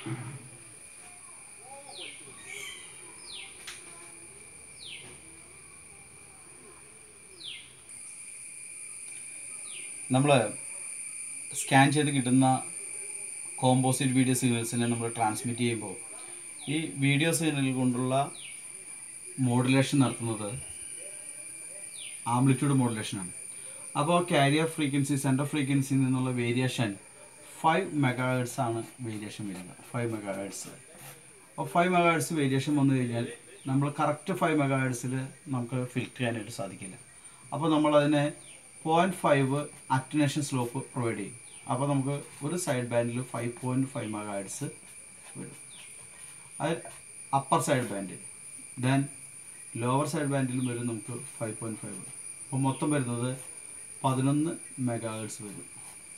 നമ്മൾ സ്കാൻ ചെയ്ത് കിട്ടുന്ന കോമ്പോസിറ്റ് വീഡിയോ സിഗ്നൽസിനെ നമ്മൾ ട്രാൻസ്മിറ്റ് ചെയ്യുമ്പോൾ ഈ വീഡിയോ സിഗ്നൽ കൊണ്ടുള്ള മോഡുലേഷൻ നടത്തുന്നത് ആംപ്ലിറ്റ്യൂഡ് മോഡുലേഷനാണ് അപ്പോൾ കാരിയർ ഫ്രീക്വൻസി സെൻറ്റർ ഫ്രീക്വൻസിയിൽ നിന്നുള്ള വേരിയേഷൻ ഫൈവ് മെഗാഹേർട്സ് ആണ് വേരിയേഷൻ വരിക ഫൈവ് മെഗാഹേർട്സ് അപ്പോൾ ഫൈവ് മെഗാഹേർട്സ് വേരിയേഷൻ വന്നു കഴിഞ്ഞാൽ നമ്മൾ കറക്റ്റ് ഫൈവ് മെഗാഹേർട്സിൽ നമുക്ക് ഫിൽറ്റർ ചെയ്യാനായിട്ട് സാധിക്കില്ല അപ്പോൾ നമ്മളതിനെ point five attenuation slope provide ചെയ്യും അപ്പോൾ നമുക്ക് ഒരു സൈഡ് ബാൻഡിൽ ഫൈവ് പോയിൻറ്റ് ഫൈവ് മെഗാഹേർട്സ് വരും അത് upper side band then lower side ബാൻഡിലും വരും നമുക്ക് ഫൈവ് പോയിൻറ്റ് ഫൈവ് അപ്പോൾ മൊത്തം വരുന്നത് പതിനൊന്ന് മെഗാഹേർട്സ് വരും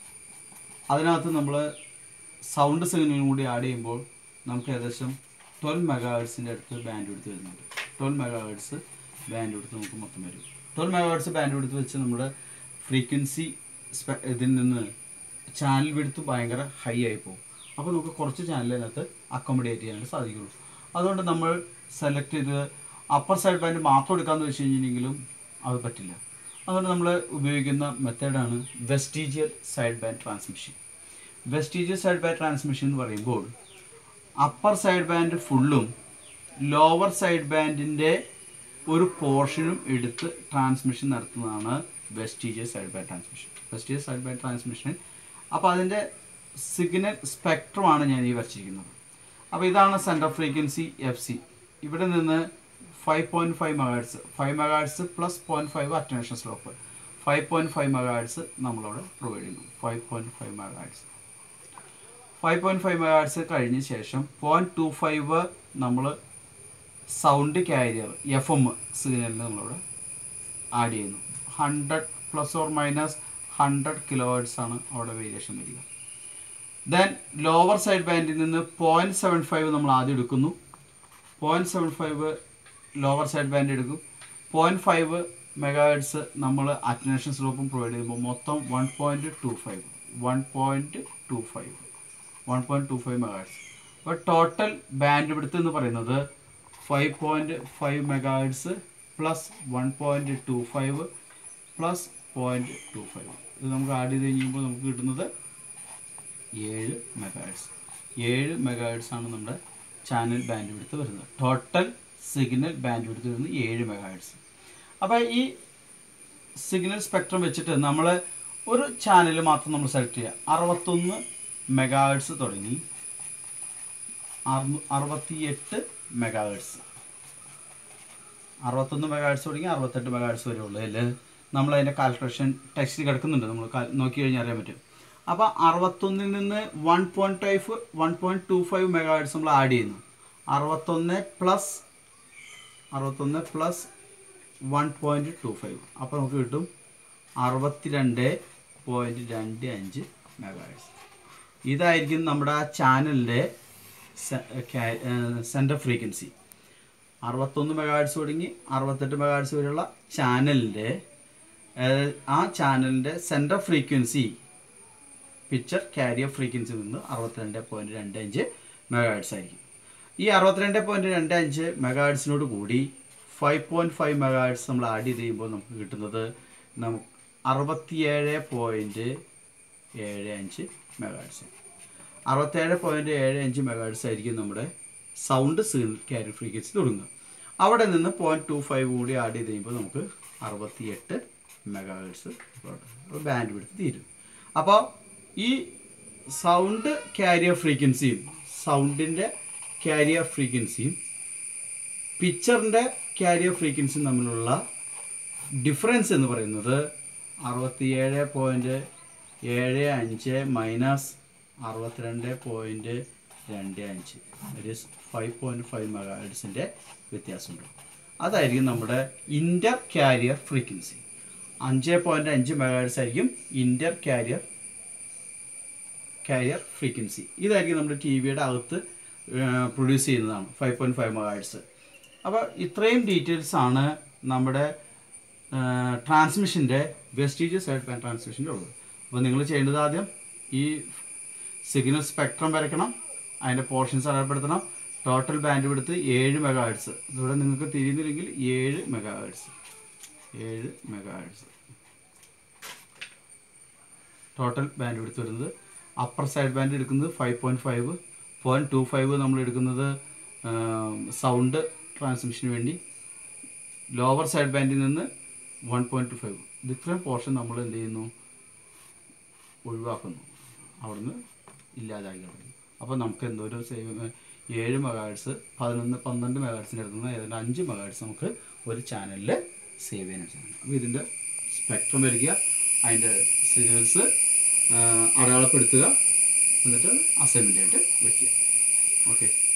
അതിനകത്ത് നമ്മൾ സൗണ്ട് സിഗ്നലും കൂടി ആഡ് ചെയ്യുമ്പോൾ നമുക്ക് ഏകദേശം ട്വൽവ് മെഗാഹേർട്സിൻ്റെ അടുത്ത് ബാൻഡ് എടുത്ത് വരുന്നുണ്ട് ട്വൽവ് മെഗാഹേർട്സ് ബാൻഡ് എടുത്ത് നമുക്ക് മൊത്തം വരും ട്വൽവ് മെഗാഹേർട്സ് ബാൻഡ് എടുത്ത് വെച്ച് നമ്മുടെ ഫ്രീക്വൻസി ഇതിൽ നിന്ന് ചാനൽ വിടുത്ത് ഭയങ്കര ഹൈ ആയി പോകും അപ്പോൾ നമുക്ക് കുറച്ച് ചാനലിനകത്ത് അക്കോമഡേറ്റ് ചെയ്യാനായിട്ട് സാധിക്കുള്ളൂ അതുകൊണ്ട് നമ്മൾ സെലക്ട് ചെയ്ത് അപ്പർ സൈഡ് ബാൻഡ് മാത്രം എടുക്കാമെന്ന് വെച്ച് കഴിഞ്ഞിട്ടുണ്ടെങ്കിലും അത് പറ്റില്ല അതുകൊണ്ട് നമ്മൾ ഉപയോഗിക്കുന്ന മെത്തേഡാണ് vestigial side band transmission vestigial side band transmission എന്ന് പറയുമ്പോൾ അപ്പർ സൈഡ് ബാൻഡ് ഫുള്ളും ലോവർ സൈഡ് ബാൻഡിൻ്റെ ഒരു പോർഷനും എടുത്ത് ട്രാൻസ്മിഷൻ നടത്തുന്നതാണ് vestigial side band transmission vestigial side band transmission അപ്പോൾ അതിൻ്റെ സിഗ്നൽ സ്പെക്ട്രമാണ് ഞാൻ ഈ വരച്ചിരിക്കുന്നത് അപ്പോൾ ഇതാണ് സെൻറ്റർ ഫ്രീക്വൻസി എഫ് സി ഇവിടെ നിന്ന് five point five megahertz five megahertz plus point five attenuation slope five point five megahertz നമ്മളവിടെ പ്രൊവൈഡ് ചെയ്യുന്നു five point five megahertz five point five megahertz കഴിഞ്ഞ ശേഷം പോയിൻറ്റ് ടു ഫൈവ് നമ്മൾ sound carrier F M സിഗ്നലിന് നമ്മളിവിടെ add ചെയ്യുന്നു hundred plus or minus hundred kilo ആണ് അവിടെ വേരിയേഷൻ വരിക ദെൻ ലോവർ സൈഡ് ബാൻഡിൽ നിന്ന് പോയിൻറ്റ് സെവൻ ഫൈവ് നമ്മൾ ആദ്യം എടുക്കുന്നു point seven five lower side band എടുക്കും പോയിൻറ്റ് ഫൈവ് മെഗാഹെഡ്സ് നമ്മൾ അറ്റനേഷൻ സ്ലോപ്പും പ്രൊവൈഡ് ചെയ്യുമ്പോൾ മൊത്തം one point two five one point two five one point two five megahertz അപ്പോൾ ടോട്ടൽ ബാൻഡ് വിടുത്ത് എന്ന് പറയുന്നത് five point five megahertz plus one point two five plus point two five ഇത് നമുക്ക് add ചെയ്ത് കഴിയുമ്പോൾ നമുക്ക് കിട്ടുന്നത് ഏഴ് മെഗാഹെഡ്സ് ഏഴ് മെഗാഹെഡ്സ് ആണ് നമ്മുടെ ചാനൽ ബാൻഡ് വിടുത്ത് വരുന്നത് ടോട്ടൽ സിഗ്നൽ ബാൻഡ് വിടുത്ത് വരുന്നത് ഏഴ് മെഗാഹെഡ്സ് അപ്പോൾ ഈ സിഗ്നൽ സ്പെക്ട്രം വെച്ചിട്ട് നമ്മൾ ഒരു ചാനൽ മാത്രം നമ്മൾ സെലക്ട് ചെയ്യുക അറുപത്തൊന്ന് മെഗാഹെഡ്സ് തുടങ്ങി അറുന്നൂ- അറുപത്തിയെട്ട് മെഗാഹെഡ്സ് അറുപത്തൊന്ന് മെഗാഹെഡ്സ് തുടങ്ങി അറുപത്തെട്ട് മെഗാഹെഡ്സ് വരെ ഉള്ളതിൽ നമ്മൾ അതിൻ്റെ കാൽക്കുലേഷൻ ടെക്സ്റ്റിൽ കിടക്കുന്നുണ്ട് നമ്മൾ കാൽ- നോക്കി കഴിഞ്ഞാൽ അറിയാൻ പറ്റും അപ്പോൾ അറുപത്തൊന്നിൽ നിന്ന് one point five one point two five megahertz നമ്മൾ ആഡ് ചെയ്യുന്നു അറുപത്തൊന്ന് പ്ലസ് അറുപത്തൊന്ന് plus one point two five അപ്പോൾ നമുക്ക് കിട്ടും അറുപത്തിരണ്ട് പോയിൻറ്റ് രണ്ട് അഞ്ച് മെഗാഹെഡ്സ് ഇതായിരിക്കും നമ്മുടെ ആ ചാനലിൻ്റെ സെൻറ്റർ ഫ്രീക്വൻസി അറുപത്തൊന്ന് മെഗാഹെഡ്സ് തുടങ്ങി അറുപത്തെട്ട് മെഗാഹെഡ്സ് വരെയുള്ള ചാനലിൻ്റെ ആ ചാനലിൻ്റെ centre frequency picture carrier frequency നിന്ന് അറുപത്തിരണ്ട് പോയിൻറ്റ് രണ്ട് അഞ്ച് മെഗാഹെഡ്സ് ആയിരിക്കും ഈ അറുപത്തിരണ്ട് പോയിൻറ്റ് രണ്ട് അഞ്ച് മെഗാഹെഡ്സിനോട് കൂടി ഫൈവ് പോയിൻറ്റ് ഫൈവ് മെഗാഹെഡ്സ് നമ്മൾ ആഡ് ചെയ്ത് കഴിയുമ്പോൾ നമുക്ക് കിട്ടുന്നത് നമുക്ക് അറുപത്തിയേഴ് പോയിൻറ്റ് ഏഴ് അഞ്ച് മെഗാഹെഡ്സ് അറുപത്തേഴ് പോയിൻറ്റ് ഏഴ് അഞ്ച് മെഗാഹെഡ്സ് ആയിരിക്കും നമ്മുടെ സൗണ്ട് സിഗ്നൽ കാരിയർ ഫ്രീക്വൻസി തുടങ്ങുക അവിടെ നിന്ന് പോയിൻറ്റ് ടു ഫൈവ് കൂടി ആഡ് ചെയ്ത് കഴിയുമ്പോൾ നമുക്ക് അറുപത്തിയെട്ട് മെഗാഹെഡ്സ് ബാൻഡ് വിടുത്ത് തീരും അപ്പോൾ ഈ സൗണ്ട് കാരിയർ ഫ്രീക്വൻസിയും സൗണ്ടിൻ്റെ കാരിയർ ഫ്രീക്വൻസിയും പിക്ചറിൻ്റെ കാരിയർ ഫ്രീക്വൻസിയും തമ്മിലുള്ള ഡിഫറൻസ് എന്ന് പറയുന്നത് അറുപത്തിയേഴ് പോയിൻറ്റ് ഏഴ് അഞ്ച് മൈനസ് അറുപത്തിരണ്ട് പോയിൻറ്റ് രണ്ട് അഞ്ച് that is five point five മെഗാഹെഡ്സിൻ്റെ വ്യത്യാസമുണ്ട് അതായിരിക്കും നമ്മുടെ ഇൻ്റർ കാരിയർ ഫ്രീക്വൻസി അഞ്ച് പോയിൻറ്റ് അഞ്ച് മെഗാഹെഡ്സ് ആയിരിക്കും ഇൻ്റർ കാരിയർ കാരിയർ ഫ്രീക്വൻസി ഇതായിരിക്കും നമ്മുടെ ടി വിയുടെ അകത്ത് പ്രൊഡ്യൂസ് ചെയ്യുന്നതാണ് ഫൈവ് പോയിൻറ്റ് ഫൈവ് മെഗാഹെഡ്സ് അപ്പോൾ ഇത്രയും ഡീറ്റെയിൽസ് ആണ് നമ്മുടെ ട്രാൻസ്മിഷൻ്റെ വെസ്റ്റീജിയസ് സൈഡ് ബാൻഡ് ട്രാൻസ്മിഷൻ്റെ ഉള്ളത് അപ്പോൾ നിങ്ങൾ ചെയ്യേണ്ടത് ആദ്യം ഈ സിഗ്നൽ സ്പെക്ട്രം വരയ്ക്കണം അതിൻ്റെ പോർഷൻസ് അടയാളപ്പെടുത്തണം ടോട്ടൽ ബാൻഡ് വിടുത്ത് ഏഴ് മെഗാ ഹെഡ്സ് ഇവിടെ നിങ്ങൾക്ക് തിരിയുന്നില്ലെങ്കിൽ ഏഴ് മെഗാ ഹെഡ്സ് ഏഴ് megahertz total band width വരുന്നത് അപ്പർ സൈഡ് ബാൻഡ് എടുക്കുന്നത് five point five point two five നമ്മൾ എടുക്കുന്നത് സൗണ്ട് ട്രാൻസ്മിഷന് വേണ്ടി ലോവർ സൈഡ് ബാൻഡിൽ നിന്ന് വൺ പോയിൻറ്റ് ടു ഫൈവ് ഇത് ഇത്രയും പോർഷൻ നമ്മൾ എന്ത് ചെയ്യുന്നു ഒഴിവാക്കുന്നു അവിടുന്ന് ഇല്ലാതായി കളയുന്നു അപ്പോൾ നമുക്ക് എന്തോരം സേവ് ഏഴ് മെഗാഹെഡ്സ് പതിനൊന്ന് പന്ത്രണ്ട് മെഗാഹെഡ്സിൻ്റെ അടുത്തുനിന്ന് ഏതാണ്ട് അഞ്ച് മെഗാഹെഡ്സ് നമുക്ക് ഒരു ചാനലിൽ സേവ് ചെയ്യാൻ സാധിക്കും അപ്പോൾ ഇതിൻ്റെ സ്പെക്ട്രം വരിക അതിൻ്റെ സിഗ്നൽസ് അടയാളപ്പെടുത്തുക എന്നിട്ട് അസൈൻമെൻ്റ് ആയിട്ട് വയ്ക്കുക ഓക്കെ